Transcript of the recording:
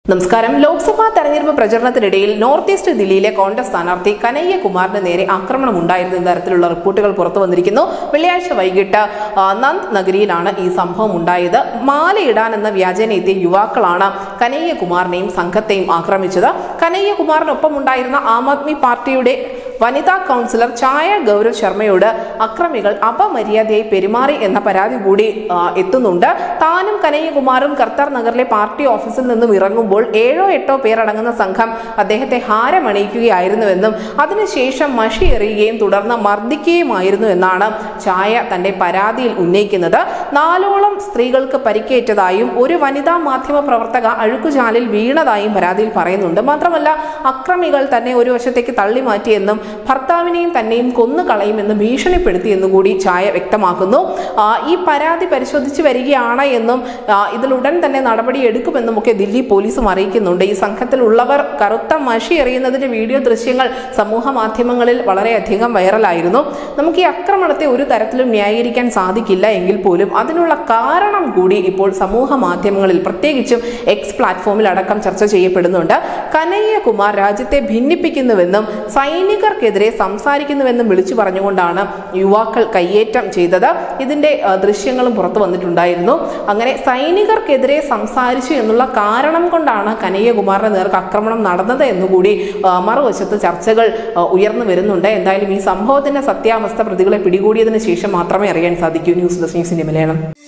നമസ്കാരം ലോക്സഭാ തെരഞ്ഞെടുപ്പ് പ്രചരണത്തിനിടയിൽ north east ദില്ലിയിലെ കോൺഗ്രസ് സ്ഥാനാർത്ഥി കനയ്യ കുമാറിന് നേരെ ആക്രമണം ഉണ്ടായിരുന്ന എന്ന തരത്തിലുള്ള റിപ്പോർട്ടുകൾ പുറത്തു വന്നിരിക്കുന്നു വെള്ളിയാഴ്ച വൈകിട്ട് ആ, നന്ദ് നഗരിയിലാണ് ഈ സംഭവം ഉണ്ടായത് മാലയിടാൻ എന്ന വ്യാജേന എത്തിയ യുവാക്കളാണ് കനയ്യ കുമാറിനെയും സംഘത്തെയും ആക്രമിച്ചത് കനയ്യ കുമാറിനൊപ്പം ഉണ്ടായിരുന്ന ആം ആദ്മി പാർട്ടിയുടെ വനിതാ കൗൺസിലർ ഛായ ഗൗരവ് ശർമ്മയോട് അക്രമികൾ അപമര്യാദയായി പെരുമാറി എന്ന പരാതി കൂടി ആ, എത്തുന്നുണ്ട് താനും കനയ്യകുമാറും കർത്താർ നഗറിലെ പാർട്ടി ഓഫീസിൽ നിന്നും ഇറങ്ങുമ്പോൾ ഏഴോ എട്ടോ പേരടങ്ങുന്ന സംഘം അദ്ദേഹത്തെ ഹാരമണിയിക്കുകയായിരുന്നുവെന്നും അതിനുശേഷം മഷി എറിയുകയും തുടർന്ന് മർദ്ദിക്കുകയുമായിരുന്നു എന്നാണ് ഛായ തന്റെ പരാതിയിൽ ഉന്നയിക്കുന്നത് നാലോളം സ്ത്രീകൾക്ക് പരിക്കേറ്റതായും ഒരു വനിതാ മാധ്യമ പ്രവർത്തക അഴുക്കുചാലിൽ വീണതായും പരാതിയിൽ പറയുന്നുണ്ട് മാത്രമല്ല അക്രമികൾ തന്നെ ഒരു വശത്തേക്ക് തള്ളി മാറ്റിയെന്നും ഭർത്താവിനെയും തന്നെയും കൊന്നു കളയുമെന്ന് ഭീഷണിപ്പെടുത്തിയെന്നും കൂടി ഛായ വ്യക്തമാക്കുന്നു ആ, ഈ പരാതി പരിശോധിച്ച് വരികയാണ് എന്നും ആ, ഇതിലുടൻ തന്നെ നടപടി എടുക്കുമെന്നും ഒക്കെ ദില്ലി പോലീസും അറിയിക്കുന്നുണ്ട് ഈ സംഘത്തിലുള്ളവർ കറുത്ത മഷി എറിയുന്നതിന്റെ വീഡിയോ ദൃശ്യങ്ങൾ സമൂഹ മാധ്യമങ്ങളിൽ വളരെയധികം വൈറലായിരുന്നു നമുക്ക് ഈ ആക്രമണത്തെ ഒരു തരത്തിലും ന്യായീകരിക്കാൻ സാധിക്കില്ല എങ്കിൽ പോലും അതിനുള്ള കാരണം കൂടി ഇപ്പോൾ സമൂഹ മാധ്യമങ്ങളിൽ പ്രത്യേകിച്ചും എക്സ് പ്ലാറ്റ്ഫോമിൽ അടക്കം ചർച്ച ചെയ്യപ്പെടുന്നുണ്ട് കനയ്യ കുമാർ രാജ്യത്തെ ഭിന്നിപ്പിക്കുന്നുവെന്നും സൈനികർക്കെതിരെ സംസാരിക്കുന്നുവെന്നും വിളിച്ചു പറഞ്ഞുകൊണ്ടാണ് യുവാക്കൾ കയ്യേറ്റം ചെയ്തത് ഇതിന്റെ ആ, ദൃശ്യങ്ങളും പുറത്തു വന്നിട്ടുണ്ടായിരുന്നു അങ്ങനെ സൈനികർക്കെതിരെ സംസാരിച്ചു എന്നുള്ള കാരണം കൊണ്ടാണ് കനയ്യകുമാറിന്റെ നേർക്ക് ആക്രമണം നടന്നത് എന്നുകൂടി ആ, മറുവശത്ത് ചർച്ചകൾ ആ, ഉയർന്നു വരുന്നുണ്ട് എന്തായാലും ഈ സംഭവത്തിന്റെ സത്യാവസ്ഥ പ്രതികളെ പിടികൂടിയതിനു ശേഷം മാത്രമേ അറിയാൻ സാധിക്കൂ ന്യൂസ് ഡെസ്ക് ന്യൂസിന്റെ മലയാളം